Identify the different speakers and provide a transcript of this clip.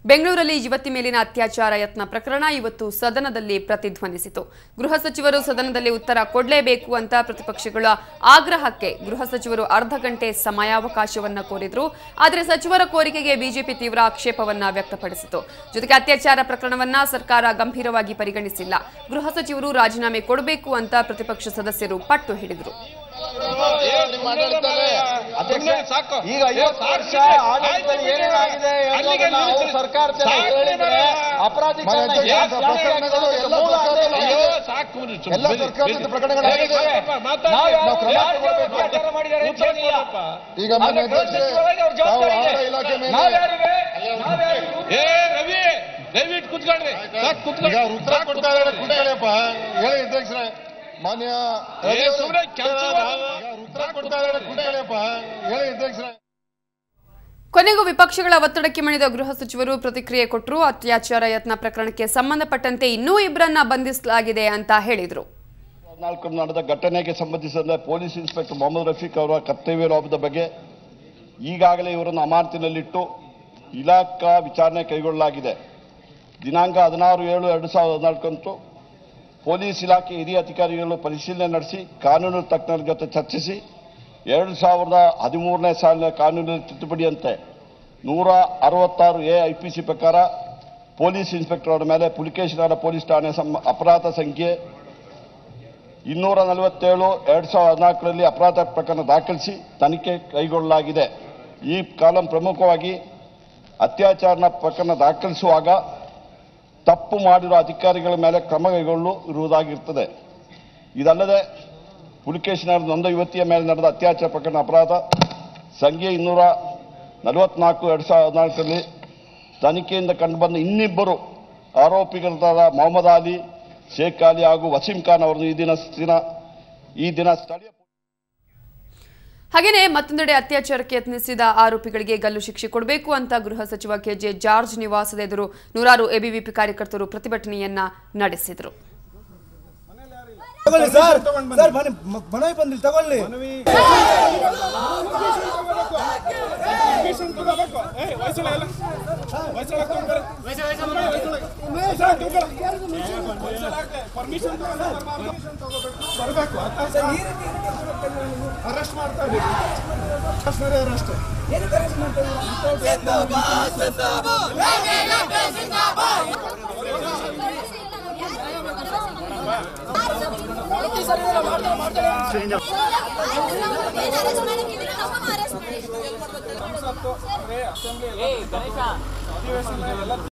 Speaker 1: ಬೆಂಗಳೂರಲ್ಲಿ ಯುವತಿ ಮೇಲಿನ ಅತ್ಯಾಚಾರ ಯತ್ನ ಪ್ರಕರಣ ಇವತ್ತು ಸದನದಲ್ಲಿ ಪ್ರತಿಧ್ವನಿಸಿತು ಗೃಹ ಸಚಿವರು ಸದನದಲ್ಲಿ ಉತ್ತರ ಕೊಡಲೇಬೇಕು ಅಂತ ಪ್ರತಿಪಕ್ಷಗಳ ಆಗ್ರಹಕ್ಕೆ ಗೃಹ ಸಚಿವರು ಅರ್ಧ ಗಂಟೆ ಸಮಯಾವಕಾಶವನ್ನ ಕೋರಿದ್ರು ಆದರೆ ಸಚಿವರ ಕೋರಿಕೆಗೆ ಬಿಜೆಪಿ ತೀವ್ರ ಆಕ್ಷೇಪವನ್ನ ವ್ಯಕ್ತಪಡಿಸಿತು ಜೊತೆಗೆ ಅತ್ಯಾಚಾರ ಪ್ರಕರಣವನ್ನ ಸರ್ಕಾರ ಗಂಭೀರವಾಗಿ ಪರಿಗಣಿಸಿಲ್ಲ ಗೃಹ ಸಚಿವರು ರಾಜೀನಾಮೆ ಕೊಡಬೇಕು ಅಂತ ಪ್ರತಿಪಕ್ಷ ಸದಸ್ಯರು ಪಟ್ಟು ಹಿಡಿದರು
Speaker 2: ನಿಮ್ಮ ಆಡಳಿತದಲ್ಲಿ ಅಧ್ಯಕ್ಷ,
Speaker 3: ಸಾಕು.
Speaker 2: ಈಗ ಐವತ್ತು ವರ್ಷ ಆಡಳಿತದಲ್ಲಿ ಏನೇನಾಗಿದೆ
Speaker 3: ಅಲ್ಲಿಗೆ
Speaker 2: ಅನ್ನೋದನ್ನ ಅವ್ರ
Speaker 3: ನಿಲ್ಲಿಸಿ.
Speaker 2: ಸರ್ಕಾರದಲ್ಲಿ
Speaker 3: ಸಾಕು
Speaker 2: ಹೇಳಿದ್ರೆ
Speaker 3: ಬಿಡಿ.
Speaker 2: ಅಪರಾಧೀಕರಣ
Speaker 4: ಮನೆ
Speaker 2: ಯಾಕೆ
Speaker 4: ಅಧ್ಯಕ್ಷ, ಪ್ರಕರಣಗಳು ಎಲ್ಲ
Speaker 2: ಮೂಲ
Speaker 4: ಸರ್ಕಾರದಲ್ಲಿ
Speaker 2: ಆಡಳಿತ
Speaker 3: ಅಯ್ಯೋ, ಸಾಕು ಬಿಡಿ, ಸುಮ್ನೆ
Speaker 4: ಎಲ್ಲ
Speaker 3: ಬಿಡಿ,
Speaker 4: ಸರ್ಕಾರದ
Speaker 3: ಬಿಡಿ.
Speaker 4: ಪ್ರಕರಣಗಳು
Speaker 3: ಏ,
Speaker 4: ಆಗಿದೆ.
Speaker 3: ಸಾಕಪ್ಪ, ಮಾತಾಡಿ.
Speaker 2: ನಾವು ಯಾರು
Speaker 3: ನಾವು ಕ್ರಮ
Speaker 2: ಯಾರು
Speaker 3: ತಗೊಳ್ಬೇಕು.
Speaker 2: ಅತ್ಯಾಚಾರ ಮಾಡಿದ್ದಾರೆ ಅಂತ
Speaker 3: ಉತ್ತರ
Speaker 2: ಹೇಳಿಲ್ಲ.
Speaker 3: ಕೊಡಪ್ಪ.
Speaker 4: ಈಗ ಮನೆ
Speaker 2: ಆದ್ರೆ ಗೃಹ
Speaker 4: ಅಧ್ಯಕ್ಷ
Speaker 2: ಸಚಿವರಾಗಿ ಅವ್ರ
Speaker 4: ತಾವು
Speaker 2: ಜವಾಬ್ದಾರಿ
Speaker 4: ಆಹಾರ
Speaker 2: ಇದೆ.
Speaker 4: ಇಲಾಖೆ ಮೇಲೆ
Speaker 2: ನಾವ್ಯಾರಿಗೆ? ನಾವ್ಯಾರಿಗೆ?
Speaker 3: ಏ ರವಿ ದಯವಿಟ್ಟು ಕುತ್ಕೊಳ್ರಿ ಸಾಕು ಕುತ್ಕೊಳ್ಳಿ
Speaker 4: ಈಗ ಅವ್ರು ಉತ್ತರ
Speaker 3: ಸಾಕು
Speaker 4: ಕೊಡ್ತಾ ಇದ್ದಾರೆ
Speaker 3: ಕುತ್ಕೊಳ್ಳಿ.
Speaker 4: ಕೂತ್ಕೊಳ್ಳಿಯಪ್ಪ ಹೇಳಿ ಅಧ್ಯಕ್ಷರೇ ಮಾನ್ಯ
Speaker 3: ಏ, ಸುಮ್ನೆ ಕೆಲ್ಸ ಮಾಡು.
Speaker 4: ಈಗ ಅವ್ರು ಉತ್ತರ ಕೊಡ್ತಾ ಇದ್ದಾರೆ ಕೂತ್ಕೊಳ್ಳಿಯಪ್ಪ ಹೇಳಿ ಅಧ್ಯಕ್ಷರೇ
Speaker 1: ಕೊನೆಗೂ ವಿಪಕ್ಷಗಳ ಒತ್ತಡಕ್ಕೆ ಮಣಿದ ಗೃಹ ಸಚಿವರು ಪ್ರತಿಕ್ರಿಯೆ ಕೊಟ್ಟರು ಅತ್ಯಾಚಾರ ಯತ್ನ ಪ್ರಕರಣಕ್ಕೆ ಸಂಬಂಧಪಟ್ಟಂತೆ ಇನ್ನೂ ಇಬ್ಬರನ್ನ ಬಂಧಿಸಲಾಗಿದೆ ಅಂತ ಹೇಳಿದರು
Speaker 5: ನಾಲ್ಕು ನಡೆದ ಘಟನೆಗೆ ಸಂಬಂಧಿಸಿದಂತೆ ಪೊಲೀಸ್ ಇನ್ಸ್ಪೆಕ್ಟರ್ ಮೊಹಮ್ಮದ್ ರಫೀಕ್ ಅವರ ಕರ್ತವ್ಯ ಲೋಪದ ಬಗ್ಗೆ ಈಗಾಗಲೇ ಇವರನ್ನು ಅಮಾನತಿನಲ್ಲಿಟ್ಟು ಇಲಾಖಾ ವಿಚಾರಣೆ ಕೈಗೊಳ್ಳಲಾಗಿದೆ ದಿನಾಂಕ ಹದಿನಾರು ಏಳು ಎರಡು ಸಾವಿರದ ಹದಿನಾಲ್ಕಂದು ಪೊಲೀಸ್ ಇಲಾಖೆ ಹಿರಿಯ ಅಧಿಕಾರಿಗಳು ಪರಿಶೀಲನೆ ನಡೆಸಿ ಕಾನೂನು ತಜ್ಞರ ಜೊತೆ ಚರ್ಚಿಸಿ ಎರಡು ಸಾವಿರದ ಹದಿಮೂರನೇ ಸಾಲಿನ ಕಾನೂನಿನ ತಿದ್ದುಪಡಿಯಂತೆ ನೂರ ಅರವತ್ತಾರು ಎ ಐ ಪಿ ಸಿ ಪ್ರಕಾರ ಪೊಲೀಸ್ ಇನ್ಸ್ಪೆಕ್ಟರ್ ಅವರ ಮೇಲೆ ಪುಲಿಕೇಶನಗರ ಪೊಲೀಸ್ ಠಾಣೆ ಸಂ- ಅಪರಾಧ ಸಂಖ್ಯೆ ಇನ್ನೂರ ನಲವತ್ತೇಳು ಎರಡು ಸಾವಿರದ ಹದಿನಾಲ್ಕರಲ್ಲಿ ಅಪರಾಧ ಪ್ರಕರಣ ದಾಖಲಿಸಿ ತನಿಖೆ ಕೈಗೊಳ್ಳಲಾಗಿದೆ ಈ ಕಾಲಂ ಪ್ರಮುಖವಾಗಿ ಅತ್ಯಾಚಾರ ಪ್ರಕರಣ ದಾಖಲಿಸುವಾಗ ತಪ್ಪು ಮಾಡಿರುವ ಅಧಿಕಾರಿಗಳ ಮೇಲೆ ಕ್ರಮ ಕೈಗೊಳ್ಳಲು ಇರುವುದಾಗಿರುತ್ತದೆ ಇದಲ್ಲದೆ ಪುಲಿಕೇಶನಗರ ನೊಂದ ಯುವತಿಯ ಮೇಲೆ ನಡೆದ ಅತ್ಯಾಚಾರ ಪ್ರಕರಣ ಅಪರಾಧ ಸಂಖ್ಯೆ ಇನ್ನೂರ ನಲವತ್ನಾಲ್ಕು ಎರಡು ಸಾವಿರದ ಹದಿನಾಲ್ಕರಲ್ಲಿ ತನಿಖೆಯಿಂದ ಕಂಡುಬಂದ ಇನ್ನಿಬ್ಬರು ಆರೋಪಿಗಳಾದ ಮೊಹಮ್ಮದ್ ಅಲಿ ಶೇಖ್ ಅಲಿ ಹಾಗೂ ವಸೀಂ ಖಾನ್ ಅವರನ್ನು ಈ ದಿನ ದಿನ ಈ ದಿನ ಸ್ಥಳೀಯ
Speaker 1: ಹಾಗೆಯೇ ಮತ್ತೊಂದೆಡೆ ಅತ್ಯಾಚಾರಕ್ಕೆ ಯತ್ನಿಸಿದ ಆರೋಪಿಗಳಿಗೆ ಗಲ್ಲು ಶಿಕ್ಷೆ ಕೊಡಬೇಕು ಅಂತ ಗೃಹ ಸಚಿವ ಕೆಜೆ ಜಾರ್ಜ್ ನಿವಾಸದ ಎದುರು ನೂರಾರು ಎಬಿವಿಪಿ ಕಾರ್ಯಕರ್ತರು ಪ್ರತಿಭಟನೆಯನ್ನ ನಡೆಸಿದರು
Speaker 6: ತಗೊಳ್ಳಿ ಸರ್ ಸರ್ ಮನೆ ಮ- ಮನವಿ ಬಂದಿಲ್ಲ ತಗೊಳ್ಳಿ ಅರೆಸ್ಟ್ ಮಾಡ್ತಾ ಇದ್ದೀವಿ ಅರೆಸ್ಟ್
Speaker 7: ಅರೆಸ್ಟ್ ಮಾಡಿ